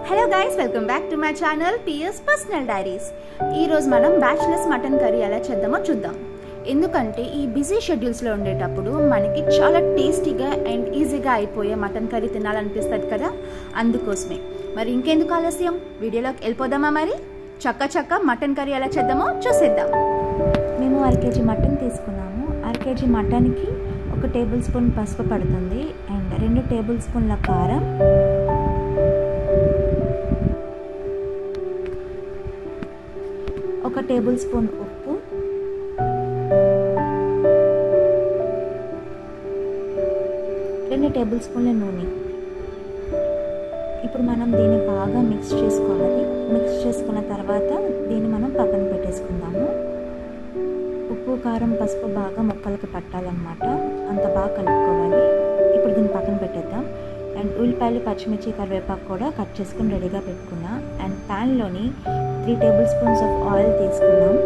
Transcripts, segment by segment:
Hello guys welcome back to my channel PS personal diaries ఈరోజు మనం bachelors mutton curry ఎలా చేద్దామో చూద్దాం ఎందుకంటే ఈ బిజీ షెడ్యూల్స్లో ఉండేటప్పుడు మనకి చాలా టేస్టీగా అండ్ ఈజీగా అయిపోయే మటన్ కర్రీ తినాలనిపిస్తుంది కదా అందుకోసమే మరి ఇంకెందుకు ఆలస్యం వీడియోలోకి వెళ్ళిపోదామా మరి చక్క చక్క మటన్ కర్రీ ఎలా చేద్దామో చూసేద్దాం మేము అర కేజీ మటన్ తీసుకున్నాము అర కేజీ మటన్కి ఒక టేబుల్ స్పూన్ పసుపు పడుతుంది అండ్ రెండు టేబుల్ స్పూన్ల కారం ఒక టేబుల్ స్పూన్ ఉప్పు రెండు టేబుల్ స్పూన్ల నూనె ఇప్పుడు మనం దీన్ని బాగా మిక్స్ చేసుకోవాలి మిక్స్ చేసుకున్న తర్వాత దీన్ని మనం పక్కన పెట్టేసుకుందాము ఉప్పు కారం పసుపు బాగా ముక్కలకి పట్టాలన్నమాట అంత బాగా కలుపుకోవాలి ఇప్పుడు దీన్ని పక్కన పెట్టేద్దాం అండ్ ఉల్లిపాయలు పచ్చిమిర్చి కరివేపాకు కూడా కట్ చేసుకుని రెడీగా పెట్టుకున్నా అండ్ ప్యాన్లోని three tablespoons of oil తీసుకున్నాం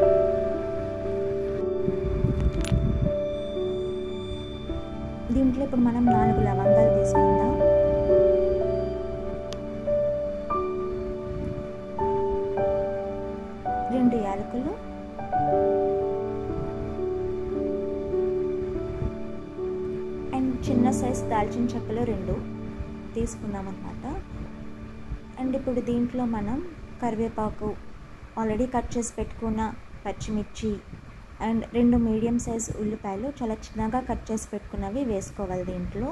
దీంట్లో ఇప్పుడు మనం నాలుగు లవంగాలు తీసుకుందాం రెండు యాలకులు అండ్ చిన్న సైజ్ దాల్చిన చెక్కలు రెండు తీసుకుందాం అనమాట అండ్ ఇప్పుడు దీంట్లో మనం కరివేపాకు ఆల్రెడీ కట్ చేసి పెట్టుకున్న పచ్చిమిర్చి అండ్ రెండు మీడియం సైజ్ ఉల్లిపాయలు చాలా చిన్నగా కట్ చేసి పెట్టుకున్నవి వేసుకోవాలి దీంట్లో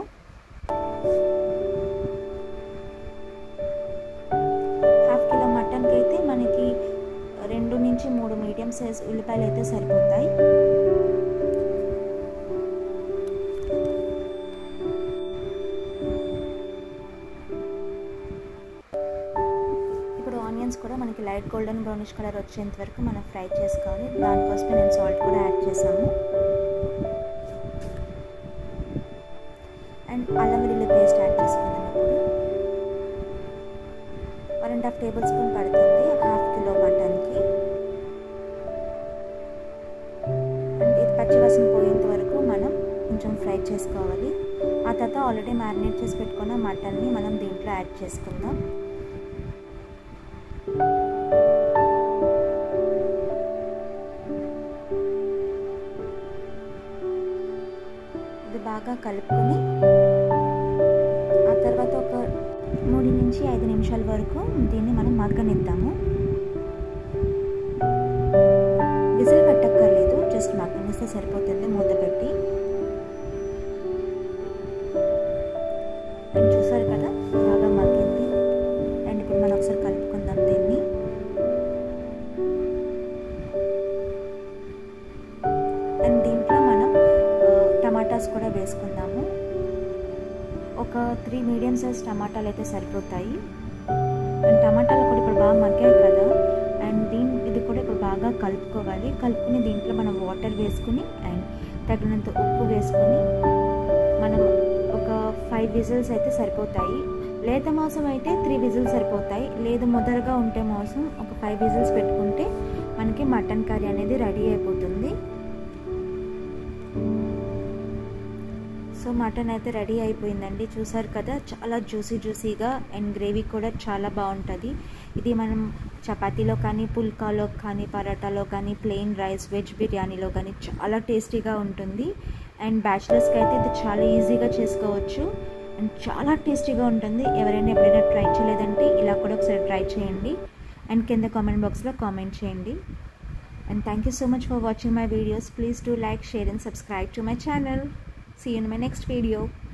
హాఫ్ కిలో మటన్కి అయితే మనకి రెండు నుంచి మూడు మీడియం సైజ్ ఉల్లిపాయలు అయితే సరిపోతాయి ఇప్పుడు ఆనియన్స్ కూడా మనకి లైట్ గోల్డెన్ బ్రౌనిష్ కలర్ వచ్చేంత వరకు మనం ఫ్రై చేసుకోవాలి దానికోసమే నేను సాల్ట్ కూడా యాడ్ చేసాము అండ్ అల్లం వెల్లుల్లి పేస్ట్ యాడ్ చేసుకుందాం ఇప్పుడు one and half tablespoon పడుతుంది హాఫ్ కిలో మటన్కి అండ్ ఇది పచ్చివాసన పోయేంత వరకు మనం కొంచెం ఫ్రై చేసుకోవాలి ఆ తర్వాత ఆల్రెడీ మ్యారినేట్ చేసి పెట్టుకున్న మటన్ని మనం దీంట్లో యాడ్ చేసుకుందాం ఇది బాగా కలుపుకొని ఆ తర్వాత ఒక మూడు నుంచి ఐదు నిమిషాల వరకు దీన్ని మనం మగ్గనిద్దాము విజిల్ పెట్టక్కర్లేదు జస్ట్ మగ్గనిస్తే సరిపోతుంది మూత పెట్టి అండ్ చూసారు కదా బాగా మగ్గింది అండ్ ఇప్పుడు మనం ఒకసారి కలుపుకుందాం దీన్ని అండ్ దీంట్లో మనం టమాటాస్ కూడా వేసుకుందాము ఒక త్రీ మీడియం సైజ్ టమాటాలు అయితే సరిపోతాయి అండ్ టమాటాలు కూడా ఇప్పుడు బాగా మగ్గాయి కదా అండ్ దీని ఇది కూడా ఇప్పుడు బాగా కలుపుకోవాలి కలుపుకుని దీంట్లో మనం వాటర్ వేసుకుని అండ్ తగినంత ఉప్పు వేసుకొని మనం ఒక ఫైవ్ విజిల్స్ అయితే సరిపోతాయి లేత మాంసం అయితే త్రీ విజిల్స్ సరిపోతాయి లేదు ముదరగా ఉంటే మాంసం ఒక ఫైవ్ విజిల్స్ పెట్టుకుంటే మనకి మటన్ కర్రీ అనేది రెడీ అయిపోతుంది సో మటన్ అయితే రెడీ అయిపోయిందండి చూసారు కదా చాలా జ్యూసీ జ్యూసీగా అండ్ గ్రేవీ కూడా చాలా బాగుంటుంది ఇది మనం చపాతీలో కానీ పుల్కాలో కానీ పరోటాలో కానీ ప్లెయిన్ రైస్ వెజ్ బిర్యానీలో కానీ చాలా టేస్టీగా ఉంటుంది అండ్ బ్యాచిలర్స్కి అయితే ఇది చాలా ఈజీగా చేసుకోవచ్చు అండ్ చాలా టేస్టీగా ఉంటుంది ఎవరైనా ఎప్పుడైనా ట్రై చేయలేదంటే ఇలా కూడా ఒకసారి ట్రై చేయండి అండ్ కింద కామెంట్ బాక్స్లో కామెంట్ చేయండి and thank you so much for watching my videos please do like share and subscribe to my channel See you in my next video.